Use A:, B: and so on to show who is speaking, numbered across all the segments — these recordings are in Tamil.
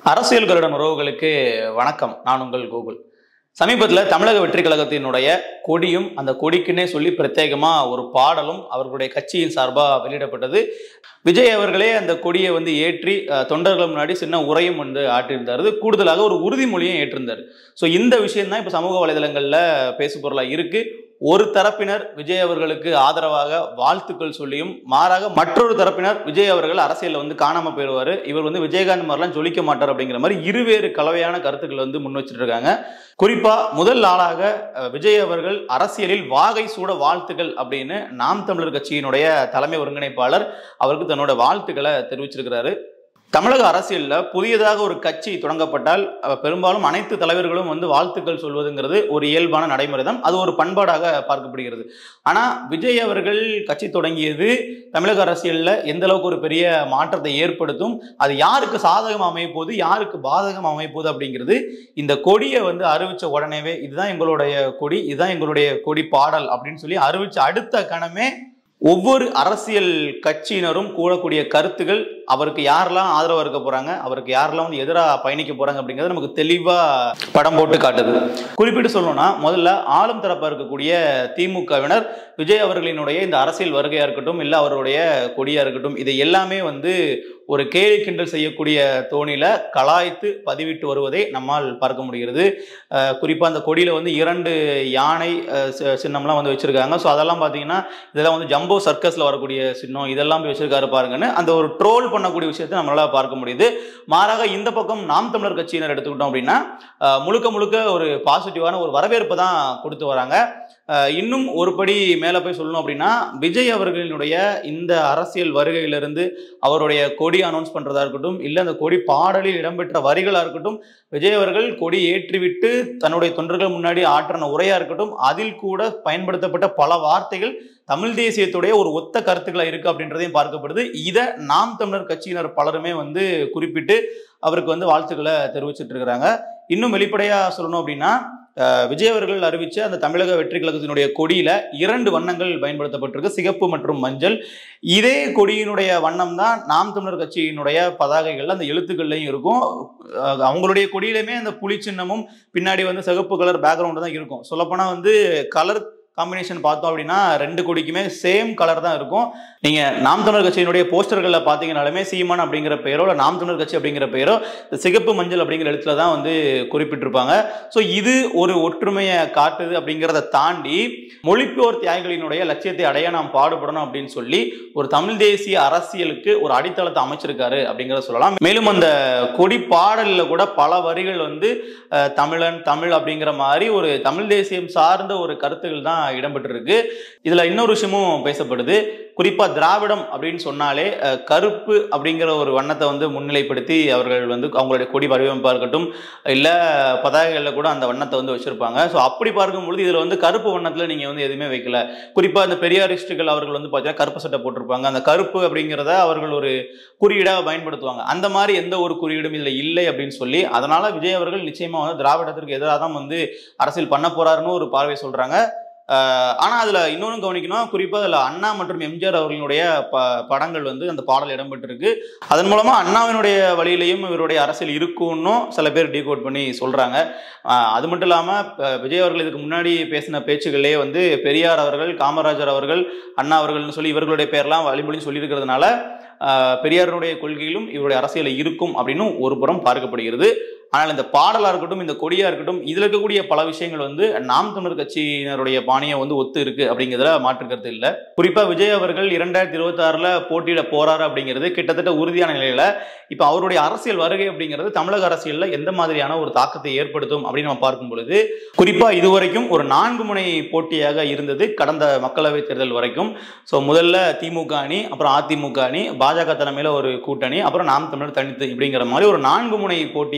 A: அரசியல் கருடன் உறவுகளுக்கு வணக்கம் நான் உங்கள் கூகுள் சமீபத்தில் தமிழக வெற்றி கழகத்தினுடைய கொடியும் அந்த கொடிக்குன்னே சொல்லி பிரத்யேகமா ஒரு பாடலும் அவர்களுடைய கட்சியின் சார்பாக வெளியிடப்பட்டது விஜய் அவர்களே அந்த கொடியை வந்து ஏற்றி அஹ், தொண்டர்கள் முன்னாடி சின்ன உரையும் வந்து ஆற்றியிருந்தார் கூடுதலாக ஒரு உறுதிமொழியும் ஏற்றிருந்தார் ஸோ இந்த விஷயம் தான் இப்போ சமூக வலைதளங்களில் பேசுபொருளாக இருக்கு ஒரு தரப்பினர் விஜய் அவர்களுக்கு ஆதரவாக வாழ்த்துக்கள் சொல்லியும் மாறாக மற்றொரு தரப்பினர் விஜய் அவர்கள் அரசியலில் வந்து காணாம போயிடுவார் இவர் வந்து விஜயகாந்த் மாதிரிலாம் ஜொலிக்க மாட்டார் அப்படிங்கிற மாதிரி இருவேறு கலவையான கருத்துக்கள் வந்து முன் வச்சிட்டு இருக்காங்க குறிப்பா முதல் ஆளாக அஹ், விஜய் அவர்கள் அரசியலில் வாகை சூட வாழ்த்துக்கள் அப்படின்னு நாம் தமிழர் கட்சியினுடைய தலைமை ஒருங்கிணைப்பாளர் அவருக்கு தன்னோட வாழ்த்துக்களை தெரிவிச்சிருக்கிறாரு தமிழக அரசியல்ல புதியதாக ஒரு கட்சி தொடங்கப்பட்டால் அஹ், பெரும்பாலும் அனைத்து தலைவர்களும் வந்து வாழ்த்துக்கள் சொல்வதுங்கிறது ஒரு இயல்பான நடைமுறை தான் அது ஒரு பண்பாடாக பார்க்கப்படுகிறது ஆனா விஜய் அவர்கள் கட்சி தொடங்கியது தமிழக அரசியல்ல எந்த அளவுக்கு ஒரு பெரிய மாற்றத்தை ஏற்படுத்தும் அது யாருக்கு சாதகம் அமைய போகுது யாருக்கு பாதகம் அமைய போகுது அப்படிங்கிறது இந்த கொடியை வந்து அறிவிச்ச உடனேவே இதுதான் எங்களுடைய கொடி இதுதான் எங்களுடைய கொடி பாடல் அப்படின்னு சொல்லி அறிவிச்ச அடுத்த கணமே ஒவ்வொரு அரசியல் கட்சியினரும் கூறக்கூடிய கருத்துகள் அவருக்கு யாரெல்லாம் ஆதரவா இருக்க போறாங்க அவருக்கு யாரெல்லாம் வந்து எதிராக பயணிக்க போறாங்க அப்படிங்கிறது நமக்கு தெளிவா படம் போட்டு காட்டுது குறிப்பிட்டு சொல்லணும்னா முதல்ல ஆளும் தரப்பா இருக்கக்கூடிய திமுகவினர் விஜய் அவர்களினுடைய இந்த அரசியல் வருகையா இருக்கட்டும் இல்ல அவருடைய கொடியா இருக்கட்டும் இதை எல்லாமே வந்து ஒரு கேலி கிண்டல் செய்யக்கூடிய தோணியில கலாய்த்து பதிவிட்டு வருவதை நம்மால் பார்க்க முடிகிறது அஹ் குறிப்பா அந்த கொடியில வந்து இரண்டு யானை அஹ், சி- சின்னம்லாம் வந்து வச்சிருக்காங்க ஸோ அதெல்லாம் பார்த்தீங்கன்னா இதெல்லாம் வந்து ஜம்போ சர்க்கஸ்ல வரக்கூடிய சின்னம் இதெல்லாம் போய் வச்சிருக்காரு பாருங்கன்னு அந்த ஒரு ட்ரோல் பண்ணக்கூடிய விஷயத்தை நம்மளால பார்க்க முடியுது மாறாக இந்த பக்கம் நாம் தமிழர் கட்சியினர் எடுத்துக்கிட்டோம் அப்படின்னா அஹ், முழுக்க முழுக்க ஒரு பாசிட்டிவான ஒரு வரவேற்பை தான் கொடுத்து வராங்க அஹ், இன்னும் ஒரு படி மேலே போய் சொல்லணும் அப்படின்னா விஜய் அவர்களினுடைய இந்த அரசியல் வருகையிலிருந்து அவருடைய கொடி அனௌன்ஸ் பண்றதா இருக்கட்டும் இல்லை அந்த கொடி பாடலில் இடம்பெற்ற வரிகளா இருக்கட்டும் விஜய் அவர்கள் கொடி ஏற்றிவிட்டு தன்னுடைய தொண்டர்கள் முன்னாடி ஆற்றின உரையா இருக்கட்டும் அதில் கூட பயன்படுத்தப்பட்ட பல வார்த்தைகள் தமிழ் தேசியத்துடைய ஒரு ஒத்த கருத்துக்களா இருக்கு அப்படின்றதையும் பார்க்கப்படுது இதை நாம் தமிழர் கட்சியினர் பலருமே வந்து குறிப்பிட்டு அவருக்கு வந்து வாழ்த்துக்களை தெரிவிச்சிட்டு இருக்கிறாங்க இன்னும் வெளிப்படையா சொல்லணும் அப்படின்னா அஹ், விஜய் அவர்கள் அறிவிச்ச அந்த தமிழக வெற்றி கழகத்தினுடைய கொடியில இரண்டு வண்ணங்கள் பயன்படுத்தப்பட்டிருக்கு சிகப்பு மற்றும் மஞ்சள் இதே கொடியினுடைய வண்ணம் தான் நாம் தமிழர் கட்சியினுடைய பதாகைகள்ல அந்த எழுத்துக்கள்லையும் இருக்கும் அஹ், அவங்களுடைய கொடியிலுமே அந்த புலி சின்னமும் பின்னாடி வந்து சிகப்பு கலர் பேக்ரவுண்டு தான் இருக்கும் சொல்லப்போனா வந்து கலர் காம்பினேஷன் பார்த்தோம் அப்படின்னா ரெண்டு கொடிக்குமே சேம் கலர் தான் இருக்கும் நீங்க நாம் தமிழர் கட்சியினுடைய போஸ்டர்களில் பார்த்தீங்கனாலுமே சீமான் அப்படிங்கிற பெயரோ இல்லை நாம் தமிழர் கட்சி அப்படிங்கிற பெயரோ இந்த சிகப்பு மஞ்சள் அப்படிங்கிற எழுத்துல தான் வந்து குறிப்பிட்டிருப்பாங்க ஸோ இது ஒரு ஒற்றுமையை காட்டுது அப்படிங்கிறத தாண்டி மொழிப்போர் தியாகிகளினுடைய லட்சியத்தை அடைய நாம் பாடுபடணும் அப்படின்னு சொல்லி ஒரு தமிழ் தேசிய அரசியலுக்கு ஒரு அடித்தளத்தை அமைச்சிருக்காரு அப்படிங்கிறத சொல்லலாம் மேலும் அந்த கொடி பாடலில் கூட பல வரிகள் வந்து அஹ், தமிழன் தமிழ் அப்படிங்கிற மாதிரி ஒரு தமிழ் தேசியம் சார்ந்த ஒரு கருத்துக்கள் தான் இடம்பெற்றிருக்கு இதுல இன்னொரு விஷயமும் பேசப்படுது குறிப்பா திராவிடம் அப்படின்னு சொன்னாலே அஹ், கருப்பு அப்படிங்கிற ஒரு வண்ணத்தை வந்து முன்னிலைப்படுத்தி அவர்கள் வந்து அவங்களுடைய கொடி வடிவமைப்பா இருக்கட்டும் இல்ல பதாகைகள்ல கூட அந்த வண்ணத்தை வந்து வச்சிருப்பாங்க ஸோ அப்படி பார்க்கும் பொழுது இதுல வந்து கருப்பு வண்ணத்துல நீங்க வந்து எதுவுமே வைக்கல குறிப்பா இந்த பெரியாரிஸ்டுகள் அவர்கள் வந்து பார்த்தீங்கன்னா கருப்பு சட்டை போட்டிருப்பாங்க அந்த கருப்பு அப்படிங்கிறத அவர்கள் ஒரு குறியீடாக பயன்படுத்துவாங்க அந்த மாதிரி எந்த ஒரு குறியீடும் இதுல இல்லை அப்படின்னு சொல்லி அதனால விஜய் அவர்கள் நிச்சயமா வந்து திராவிடத்திற்கு எதிராக தான் வந்து அரசியல் பண்ண போறாருன்னு ஒரு பார்வை சொல்றாங்க ஆஹ் ஆனா அதுல இன்னொன்னு கவனிக்கணும் குறிப்பா அதுல அண்ணா மற்றும் எம்ஜிஆர் அவர்களுடைய ப படங்கள் வந்து அந்த பாடல் இடம்பெற்றிருக்கு அதன் மூலமா அண்ணாவினுடைய வழியிலையும் இவருடைய அரசியல் இருக்கும்னு சில பேர் டீகோட் பண்ணி சொல்றாங்க ஆஹ் அது மட்டும் இல்லாம ப- விஜய் அவர்கள் இதுக்கு முன்னாடி பேசின பேச்சுகளிலே வந்து பெரியார் அவர்கள் காமராஜர் அவர்கள் அண்ணா அவர்கள்னு சொல்லி இவர்களுடைய பேர்லாம் வழிமொழி சொல்லியிருக்கிறதுனால ஆஹ் பெரியாருடைய கொள்கையிலும் இவருடைய அரசியல் இருக்கும் அப்படின்னு ஒரு புறம் பார்க்கப்படுகிறது ஆனால் இந்த பாடலா இருக்கட்டும் இந்த கொடியா இருக்கட்டும் இதுல இருக்கக்கூடிய பல விஷயங்கள் வந்து நாம் தமிழர் கட்சியினருடைய பாணியை வந்து ஒத்து இருக்கு அப்படிங்கிறதுல மாற்று கருத்து இல்லை குறிப்பா விஜய் அவர்கள் இரண்டாயிரத்தி இருபத்தி ஆறுல போட்டியிட போறாரு அப்படிங்கிறது கிட்டத்தட்ட உறுதியான நிலையில இப்ப அவருடைய அரசியல் வருகை அப்படிங்கிறது தமிழக அரசியல்ல எந்த மாதிரியான ஒரு தாக்கத்தை ஏற்படுத்தும் அப்படின்னு நம்ம பார்க்கும் பொழுது குறிப்பா இதுவரைக்கும் ஒரு நான்கு முனை போட்டியாக இருந்தது கடந்த மக்களவை தேர்தல் வரைக்கும் ஸோ முதல்ல திமுக அணி அப்புறம் அதிமுக அணி பாஜக தலைமையில ஒரு கூட்டணி அப்புறம் நாம் தமிழர் தனித்து இப்படிங்கிற மாதிரி ஒரு நான்கு முனை போட்டியாக தான்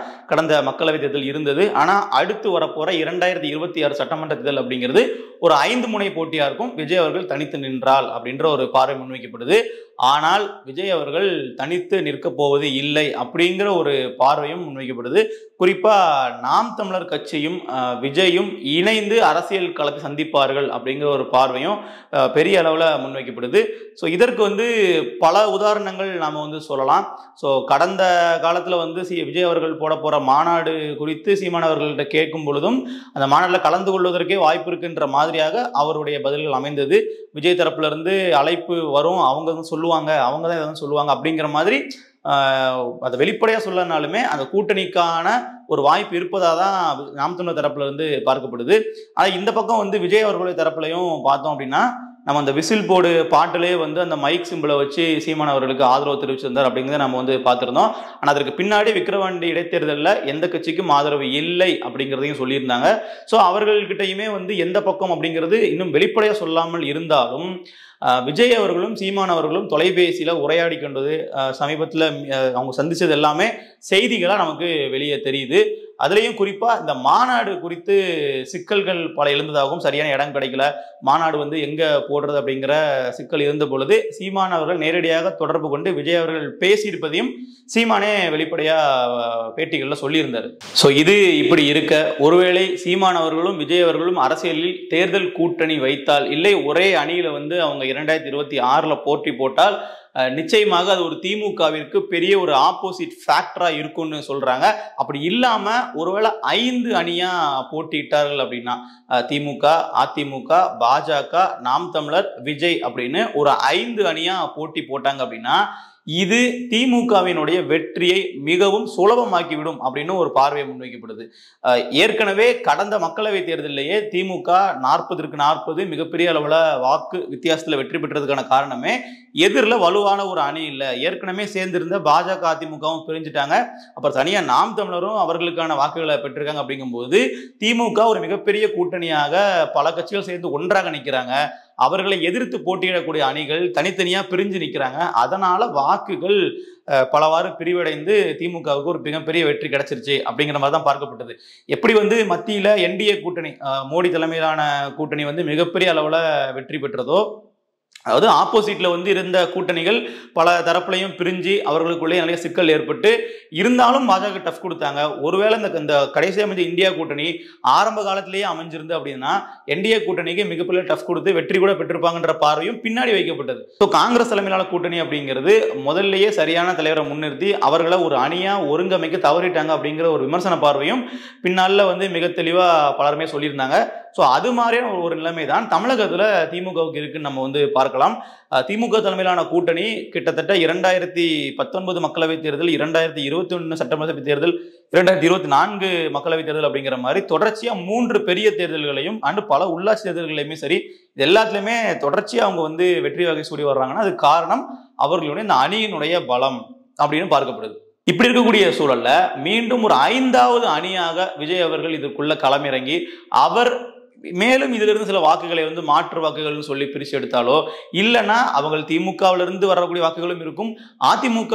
A: கடந்த மக்களவைத் தேர்தல் இருந்தது ஆனால் அடுத்து வரப்போற இரண்டாயிரத்தி இருபத்தி ஆறு சட்டமன்ற தேர்தல் அப்படிங்கிறது ஒரு ஐந்து முனை போட்டியா இருக்கும் விஜய் அவர்கள் தனித்து நின்றால் அப்படின்ற ஒரு பார்வை முன்வைக்கப்படுது ஆனால் விஜய் அவர்கள் தனித்து நிற்க போவது இல்லை அப்படிங்கிற ஒரு பார்வையும் முன்வைக்கப்படுது குறிப்பா நாம் தமிழர் கட்சியும் அஹ், விஜயும் இணைந்து அரசியல் களத்தை சந்திப்பார்கள் அப்படிங்கிற ஒரு பார்வையும் அஹ், பெரிய அளவில் முன்வைக்கப்படுது ஸோ இதற்கு வந்து பல உதாரணங்கள் நாம் வந்து சொல்லலாம் ஸோ கடந்த காலத்தில் வந்து சி விஜய் அவர்கள் போட போகிற மாநாடு குறித்து சீமான் அவர்கள்ட்ட கேட்கும் பொழுதும் அந்த மாநாட்டில் கலந்து கொள்வதற்கே வாய்ப்பு இருக்குன்ற மாதிரியாக அவருடைய பதில்கள் அமைந்தது விஜய் தரப்புல இருந்து அழைப்பு வரும் அவங்க வந்து சொல்லுவாங்க அவங்க தான் இதை வந்து சொல்லுவாங்க அப்படிங்கிற மாதிரி ஆஹ், அதை வெளிப்படையாக சொல்லனாலுமே அந்த கூட்டணிக்கான ஒரு வாய்ப்பு இருப்பதாக தான் நாம் தமிழர் தரப்புல இருந்து பார்க்கப்படுது ஆனால் இந்த பக்கம் வந்து விஜய் அவர்களுடைய தரப்புலையும் பார்த்தோம் அப்படின்னா நம்ம அந்த விசில் போர்டு பாட்டிலே வந்து அந்த மைக் சிம்பிளை வச்சு சீமான் அவர்களுக்கு ஆதரவு தெரிவிச்சிருந்தார் அப்படிங்கிறத நம்ம வந்து பார்த்துருந்தோம் ஆனால் அதற்கு பின்னாடி விக்கிரவாண்டி இடைத்தேர்தலில் எந்த கட்சிக்கும் ஆதரவு இல்லை அப்படிங்கிறதையும் சொல்லியிருந்தாங்க ஸோ அவர்கள்கிட்டயுமே வந்து எந்த பக்கம் அப்படிங்கிறது இன்னும் வெளிப்படையாக சொல்லாமல் இருந்தாலும் ஆஹ், விஜய் அவர்களும் சீமான் அவர்களும் தொலைபேசியில் உரையாடி கொண்டது சமீபத்தில் அவங்க சந்திச்சது எல்லாமே செய்திகளாக நமக்கு வெளியே தெரியுது அதுலேயும் குறிப்பாக இந்த மாநாடு குறித்து சிக்கல்கள் பல எழுந்ததாகவும் சரியான இடம் கிடைக்கல மாநாடு வந்து எங்கே போடுறது அப்படிங்கிற சிக்கல் இருந்த பொழுது சீமான் அவர்கள் நேரடியாக தொடர்பு கொண்டு விஜய் அவர்கள் பேசியிருப்பதையும் சீமானே வெளிப்படையாக பேட்டிகளில் சொல்லியிருந்தார் ஸோ இது இப்படி இருக்க ஒருவேளை சீமான் அவர்களும் விஜய் அவர்களும் அரசியலில் தேர்தல் கூட்டணி வைத்தால் இல்லை ஒரே அணியில வந்து அவங்க இரண்டாயிரத்தி இருபத்தி ஆறில் போட்டி போட்டால் அஹ், நிச்சயமாக அது ஒரு திமுகவிற்கு பெரிய ஒரு ஆப்போசிட் ஃபேக்டரா இருக்கும்னு சொல்றாங்க அப்படி இல்லாம ஒருவேளை ஐந்து அணியா போட்டியிட்டார்கள் அப்படின்னா அஹ், திமுக அதிமுக பாஜக நாம் தமிழர் விஜய் அப்படின்னு ஒரு ஐந்து அணியா போட்டி போட்டாங்க அப்படின்னா இது திமுகவினுடைய வெற்றியை மிகவும் சுலபமாக்கிவிடும் அப்படின்னு ஒரு பார்வை முன்வைக்கப்படுது அஹ், ஏற்கனவே கடந்த மக்களவை தேர்தலிலேயே திமுக நாற்பதற்கு நாற்பது மிகப்பெரிய அளவில் வாக்கு வித்தியாசத்தில் வெற்றி பெற்றதுக்கான காரணமே எதிரில் வலுவான ஒரு அணி இல்லை ஏற்கனவே சேர்ந்திருந்த பாஜக அதிமுகவும் பிரிஞ்சுட்டாங்க அப்புறம் தனியாக நாம் தமிழரும் அவர்களுக்கான வாக்குகளை பெற்றிருக்காங்க அப்படிங்கும்போது திமுக ஒரு மிகப்பெரிய கூட்டணியாக பல கட்சிகள் சேர்ந்து ஒன்றாக நிற்கிறாங்க அவர்களை எதிர்த்து போட்டியிடக்கூடிய அணிகள் தனித்தனியா பிரிஞ்சு நிற்கிறாங்க அதனால வாக்குகள் அஹ், பலவாறு பிரிவடைந்து திமுகவுக்கு ஒரு மிகப்பெரிய வெற்றி கிடைச்சிருச்சு அப்படிங்கிற மாதிரி தான் பார்க்கப்பட்டது எப்படி வந்து மத்தியில என்டிஏ கூட்டணி அஹ், மோடி தலைமையிலான கூட்டணி வந்து மிகப்பெரிய அளவுல வெற்றி பெற்றதோ அதாவது ஆப்போசிட்ல வந்து இருந்த கூட்டணிகள் பல தரப்புலையும் பிரிஞ்சு அவர்களுக்குள்ளே நிறைய சிக்கல் ஏற்பட்டு இருந்தாலும் பாஜக டஃப் கொடுத்தாங்க ஒருவேளை இந்த இந்த கடைசி அமைஞ்ச இந்தியா கூட்டணி ஆரம்ப காலத்திலேயே அமைஞ்சிருந்து அப்படின்னா என்டிஏ கூட்டணிக்கு மிகப்பெரிய டஃப் கொடுத்து வெற்றி கூட பெற்றிருப்பாங்கன்ற பார்வையும் பின்னாடி வைக்கப்பட்டது ஸோ காங்கிரஸ் தலைமையிலான கூட்டணி அப்படிங்கிறது முதல்லயே சரியான தலைவரை முன்னிறுத்தி அவர்களை ஒரு அணியா ஒருங்கமைக்க தவறிட்டாங்க அப்படிங்கிற ஒரு விமர்சன பார்வையும் பின்னால வந்து மிக தெளிவா பலருமே சொல்லியிருந்தாங்க ஸோ அது மாதிரியான ஒரு- ஒரு நிலைமை தான் தமிழகத்துல திமுகவுக்கு இருக்குன்னு நம்ம வந்து பார்க்கலாம் அஹ் திமுக தலைமையிலான கூட்டணி கிட்டத்தட்ட இரண்டாயிரத்தி பத்தொன்பது மக்களவைத் தேர்தல் இரண்டாயிரத்தி இருபத்தி ஒன்று சட்டமன்ற தேர்தல் இரண்டாயிரத்தி இருபத்தி நான்கு மக்களவைத் தேர்தல் அப்படிங்கிற மாதிரி தொடர்ச்சியா மூன்று பெரிய தேர்தல்களையும் அண்டு பல உள்ளாட்சி தேர்தல்களையுமே சரி இது எல்லாத்துலயுமே தொடர்ச்சியா அவங்க வந்து வெற்றி வகை சூடி வர்றாங்கன்னா அது காரணம் அவர்களுடைய இந்த அணியினுடைய பலம் அப்படின்னு பார்க்கப்படுது இப்படி இருக்கக்கூடிய சூழல்ல மீண்டும் ஒரு ஐந்தாவது அணியாக விஜய் அவர்கள் இதற்குள்ள களமிறங்கி அவர் மேலும் இதுல இருந்து சில வாக்குகளை வந்து மாற்று வாக்குகள்னு சொல்லி பிரிச்சு எடுத்தாலோ இல்லைன்னா அவங்க திமுகவுல இருந்து வரக்கூடிய வாக்குகளும் இருக்கும் அதிமுக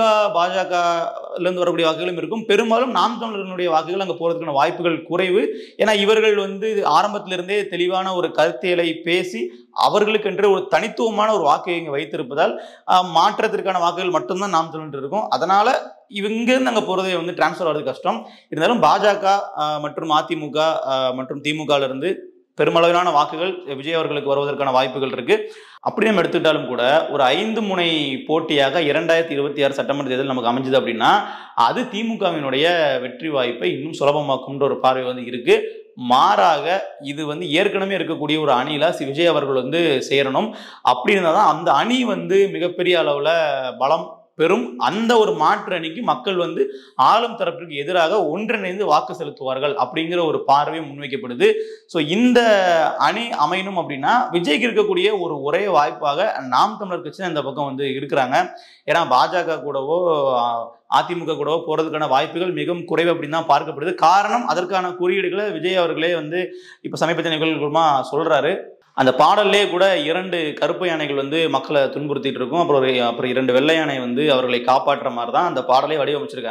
A: பாஜகல இருந்து வரக்கூடிய வாக்குகளும் இருக்கும் பெரும்பாலும் நாம் தமிழர்களுடைய வாக்குகள் அங்க போறதுக்கான வாய்ப்புகள் குறைவு ஏன்னா இவர்கள் வந்து ஆரம்பத்திலிருந்தே தெளிவான ஒரு கருத்தியலை பேசி அவர்களுக்கென்று ஒரு தனித்துவமான ஒரு வாக்கை இங்க வைத்திருப்பதால் ஆஹ், மாற்றத்திற்கான வாக்குகள் மட்டும்தான் நாம் தமிழ் இருக்கும் அதனால இவங்கிருந்து அங்கே போகிறதே வந்து டிரான்ஸ்ஃபர் ஆகிறது கஷ்டம் இருந்தாலும் பாஜக ஆஹ், மற்றும் அதிமுக ஆஹ், மற்றும் திமுகல இருந்து பெருமளவிலான வாக்குகள் விஜய் அவர்களுக்கு வருவதற்கான வாய்ப்புகள் இருக்கு அப்படி நம்ம எடுத்துக்கிட்டாலும் கூட ஒரு ஐந்து முனை போட்டியாக இரண்டாயிரத்தி இருபத்தி ஆறு சட்டமன்ற தேர்தல் நமக்கு அமைஞ்சது அப்படின்னா அது திமுகவினுடைய வெற்றி வாய்ப்பை இன்னும் சுலபமாக்கும்ன்ற ஒரு பார்வை வந்து இருக்கு மாறாக இது வந்து ஏற்கனவே இருக்கக்கூடிய ஒரு அணியில சி விஜய் அவர்கள் வந்து சேரணும் அப்படி இருந்தால் தான் அந்த அணி வந்து மிகப்பெரிய அளவில் பலம் பெறும் அந்த ஒரு மாற்று அணிக்கு மக்கள் வந்து ஆளும் தரப்பிற்கு எதிராக ஒன்றிணைந்து வாக்கு செலுத்துவார்கள் அப்படிங்கிற ஒரு பார்வை முன்வைக்கப்படுது ஸோ இந்த அணி அமையணும் அப்படின்னா விஜய்க்கு இருக்கக்கூடிய ஒரு ஒரே வாய்ப்பாக நாம் தமிழர் கட்சி தான் இந்த பக்கம் வந்து இருக்கிறாங்க ஏன்னா பாஜக கூடவோ ஆஹ், அதிமுக கூடவோ போறதுக்கான வாய்ப்புகள் மிகவும் குறைவு அப்படின்னு தான் பார்க்கப்படுது காரணம் அதற்கான குறியீடுகளை விஜய் அவர்களே வந்து இப்போ சமீபத்திய நிகழ்வு மூலமா சொல்றாரு அந்த பாடல்லே கூட இரண்டு கருப்பு யானைகள் வந்து மக்களை துன்புறுத்திட்டு இருக்கும் அப்புறம் ஒரு- அப்புறம் இரண்டு வெள்ளை யானை வந்து அவர்களை காப்பாற்றுற மாதிரி தான் அந்த பாடலை வடிவமைச்சிருக்காங்க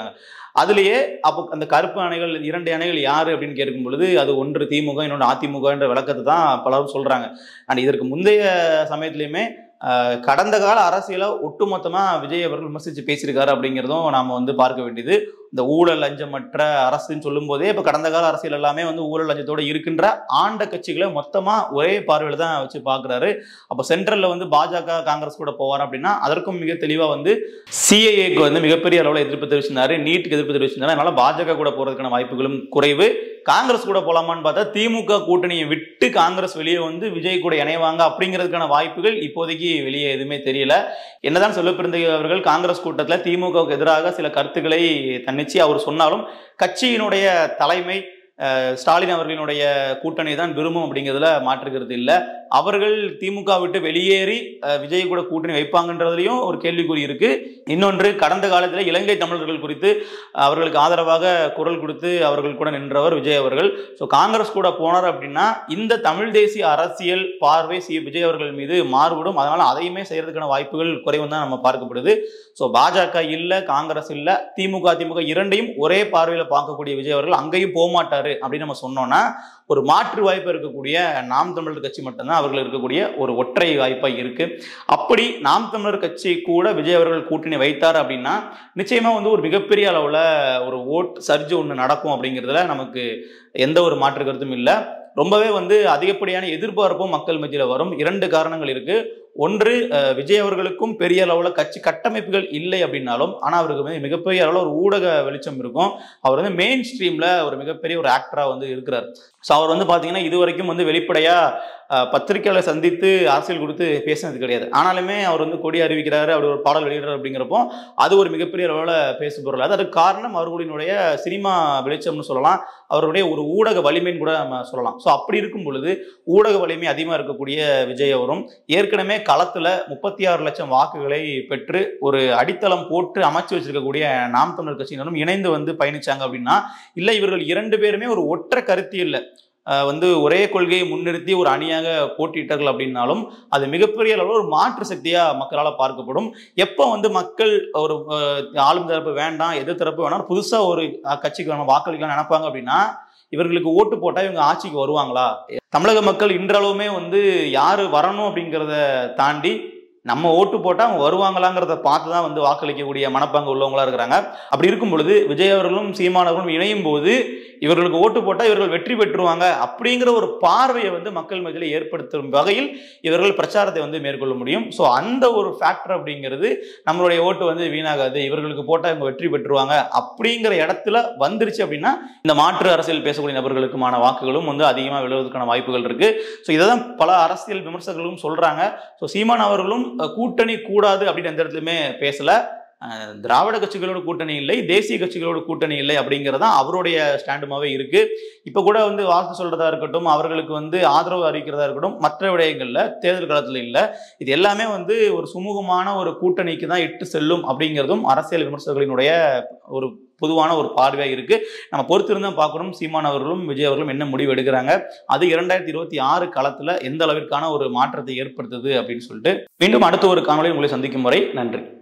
A: அதுலயே அப்போ அந்த கருப்பு அணைகள் இரண்டு அணைகள் யாரு அப்படின்னு கேட்கும் பொழுது அது ஒன்று திமுக இன்னொன்று அதிமுக என்ற விளக்கத்தை தான் பலரும் சொல்றாங்க அண்ட் இதற்கு முந்தைய சமயத்திலையுமே ஆஹ், கடந்த கால அரசியலை ஒட்டுமொத்தமா விஜய் அவர்கள் விமர்சிச்சு பேசியிருக்காரு அப்படிங்கிறதும் நாம வந்து பார்க்க வேண்டியது இந்த ஊழல் லஞ்சமற்ற அரசுன்னு சொல்லும் போதே இப்ப கடந்த கால அரசியல் எல்லாமே வந்து ஊழல் லஞ்சத்தோட இருக்கின்ற ஆண்ட கட்சிகளை மொத்தமா ஒரே பார்வையில தான் வச்சு பாக்குறாரு அப்போ சென்ட்ரல்ல வந்து பாஜக காங்கிரஸ் கூட போவார் அப்படின்னா அதற்கும் மிக தெளிவா வந்து சிஏஏக்கு வந்து மிகப்பெரிய அளவில் எதிர்ப்பு தெரிவிச்சிருந்தாரு நீட்டுக்கு எதிர்ப்பு தெரிவிச்சிருந்தாரு அதனால பாஜக கூட போறதுக்கான வாய்ப்புகளும் குறைவு காங்கிரஸ் கூட போலாமான்னு பார்த்தா திமுக கூட்டணியை விட்டு காங்கிரஸ் வெளியே வந்து விஜய் கூட இணைவாங்க அப்படிங்கிறதுக்கான வாய்ப்புகள் இப்போதைக்கு வெளியே எதுவுமே தெரியல என்னதான் செல்வப்பிறந்தை அவர்கள் காங்கிரஸ் கூட்டத்தில் திமுகவுக்கு எதிராக சில கருத்துக்களை தன்னிச்சு அவர் சொன்னாலும் கட்சியினுடைய தலைமை அஹ், ஸ்டாலின் அவர்களினுடைய கூட்டணி தான் விரும்பும் அப்படிங்கிறதுல மாற்றுக்கிறது இல்லை அவர்கள் திமுக விட்டு வெளியேறி அஹ், விஜய் கூட கூட்டணி வைப்பாங்கன்றதுலயும் ஒரு கேள்விக்குறி இருக்கு இன்னொன்று கடந்த காலத்தில் இலங்கை தமிழர்கள் குறித்து அவர்களுக்கு ஆதரவாக குரல் கொடுத்து அவர்கள் கூட நின்றவர் விஜய் அவர்கள் ஸோ காங்கிரஸ் கூட போனார் அப்படின்னா இந்த தமிழ் தேசிய அரசியல் பார்வை சி விஜய் அவர்கள் மீது மாறுபடும் அதனால அதையுமே செய்யறதுக்கான வாய்ப்புகள் குறைவு தான் நம்ம பார்க்கப்படுது ஸோ பாஜக இல்லை காங்கிரஸ் இல்லை திமுக திமுக இரண்டையும் ஒரே பார்வையில் பார்க்கக்கூடிய விஜய் அவர்கள் அங்கேயும் போக மாட்டாரு அப்படின்னு நம்ம சொன்னோம்னா ஒரு மாற்று வாய்ப்பு இருக்கக்கூடிய நாம் தமிழர் கட்சி மட்டும்தான் அவர்கள் இருக்கக்கூடிய ஒரு ஒற்றை வாய்ப்பாக இருக்கு அப்படி நாம் தமிழர் கட்சி கூட விஜய் அவர்கள் கூட்டணி வைத்தார் அப்படின்னா நிச்சயமா வந்து ஒரு மிகப்பெரிய அளவில் ஒரு ஓட் சர்ஜ் ஒன்று நடக்கும் அப்படிங்கிறதுல நமக்கு எந்த ஒரு மாற்று கருத்தும் இல்லை ரொம்பவே வந்து அதிகப்படியான எதிர்பார்ப்பும் மக்கள் மத்தியில் வரும் இரண்டு காரணங்கள் இருக்கு ஒன்று அஹ், விஜய் அவர்களுக்கும் பெரிய அளவில் கட்சி கட்டமைப்புகள் இல்லை அப்படின்னாலும் ஆனால் அவருக்கு வந்து மிகப்பெரிய அளவில் ஒரு ஊடக வெளிச்சம் இருக்கும் அவர் வந்து மெயின் ஸ்ட்ரீம்ல ஒரு மிகப்பெரிய ஒரு ஆக்டரா வந்து இருக்கிறார் ஸோ அவர் வந்து பார்த்தீங்கன்னா இது வரைக்கும் வந்து வெளிப்படையா அஹ், பத்திரிக்கையாளரை சந்தித்து அரசியல் கொடுத்து பேசினது கிடையாது ஆனாலுமே அவர் வந்து கொடி அறிவிக்கிறாரு அவர் ஒரு பாடல் வெளியிடுறாரு அப்படிங்கிறப்போ அது ஒரு மிகப்பெரிய அளவில் பேசு பொருள் அது அதுக்கு காரணம் அவர்களுடைய சினிமா வெளிச்சம்னு சொல்லலாம் அவருடைய ஒரு ஊடக வலிமைன்னு கூட நம்ம சொல்லலாம் ஸோ அப்படி இருக்கும் பொழுது ஊடக வலிமை அதிகமாக இருக்கக்கூடிய விஜய் அவரும் ஏற்கனவே களத்தில் முப்பத்தி ஆறு லட்சம் வாக்குகளை பெற்று ஒரு அடித்தளம் போட்டு அமைச்சு வச்சிருக்கக்கூடிய நாம் தமிழர் கட்சியினரும் இணைந்து வந்து பயணிச்சாங்க அப்படின்னா இல்லை இவர்கள் இரண்டு பேருமே ஒரு ஒற்றை கருத்தியல்ல அஹ் வந்து ஒரே கொள்கையை முன்னிறுத்தி ஒரு அணியாக போட்டியிட்டார்கள் அப்படின்னாலும் அது மிகப்பெரிய அளவில் ஒரு மாற்று சக்தியா மக்களால் பார்க்கப்படும் எப்போ வந்து மக்கள் ஒரு அஹ், ஆளும் தரப்பு வேண்டாம் எதிர் தரப்பு வேணாம் புதுசா ஒரு அஹ், கட்சிக்கு வேணும் வாக்களிக்கலாம் நினைப்பாங்க அப்படின்னா இவர்களுக்கு ஓட்டு போட்டா இவங்க ஆட்சிக்கு வருவாங்களா தமிழக மக்கள் இன்றளவுமே வந்து யாரு வரணும் அப்படிங்கிறத தாண்டி நம்ம ஓட்டு போட்டா அவங்க வருவாங்களாங்கிறத பார்த்து தான் வந்து வாக்களிக்கக்கூடிய மனப்பாங்கு உள்ளவங்களா இருக்கிறாங்க அப்படி இருக்கும் பொழுது விஜய் அவர்களும் சீமானவர்களும் இணையும் போது இவர்களுக்கு ஓட்டு போட்டா இவர்கள் வெற்றி பெற்றுருவாங்க அப்படிங்கிற ஒரு பார்வையை வந்து மக்கள் மத்தியில் ஏற்படுத்தும் வகையில் இவர்கள் பிரச்சாரத்தை வந்து மேற்கொள்ள முடியும் ஸோ அந்த ஒரு ஃபேக்டர் அப்படிங்கிறது நம்மளுடைய ஓட்டு வந்து வீணாகாது இவர்களுக்கு போட்டா இவங்க வெற்றி பெற்றுருவாங்க அப்படிங்கிற இடத்துல வந்துருச்சு அப்படின்னா இந்த மாற்று அரசியல் பேசக்கூடிய நபர்களுக்குமான வாக்குகளும் வந்து அதிகமாக விழுவதற்கான வாய்ப்புகள் இருக்கு ஸோ இதை தான் பல அரசியல் விமர்சகர்களும் சொல்றாங்க ஸோ சீமான் அவர்களும் அஹ், கூட்டணி கூடாது அப்படின்னு எந்த இடத்துலையுமே பேசல அஹ், திராவிட கட்சிகளோட கூட்டணி இல்லை தேசிய கட்சிகளோட கூட்டணி இல்லை அப்படிங்கிறது தான் அவருடைய ஸ்டாண்டுமாவே இருக்கு இப்போ கூட வந்து வாக்கு சொல்றதா இருக்கட்டும் அவர்களுக்கு வந்து ஆதரவு அறிவிக்கிறதா இருக்கட்டும் மற்ற விடயங்கள்ல தேர்தல் காலத்துல இல்லை இது எல்லாமே வந்து ஒரு சுமூகமான ஒரு கூட்டணிக்கு தான் இட்டு செல்லும் அப்படிங்கிறதும் அரசியல் விமர்சகர்களினுடைய ஒரு பொதுவான ஒரு பார்வையாக இருக்கு நம்ம பொறுத்திருந்தா பார்க்கணும் சீமான் அவர்களும் விஜய் அவர்களும் என்ன முடிவு எடுக்கிறாங்க அது இரண்டாயிரத்தி இருபத்தி ஆறு காலத்துல எந்த அளவிற்கான ஒரு மாற்றத்தை ஏற்படுத்துது அப்படின்னு சொல்லிட்டு மீண்டும் அடுத்த ஒரு காணொலியில் உங்களை சந்திக்கும் வரை நன்றி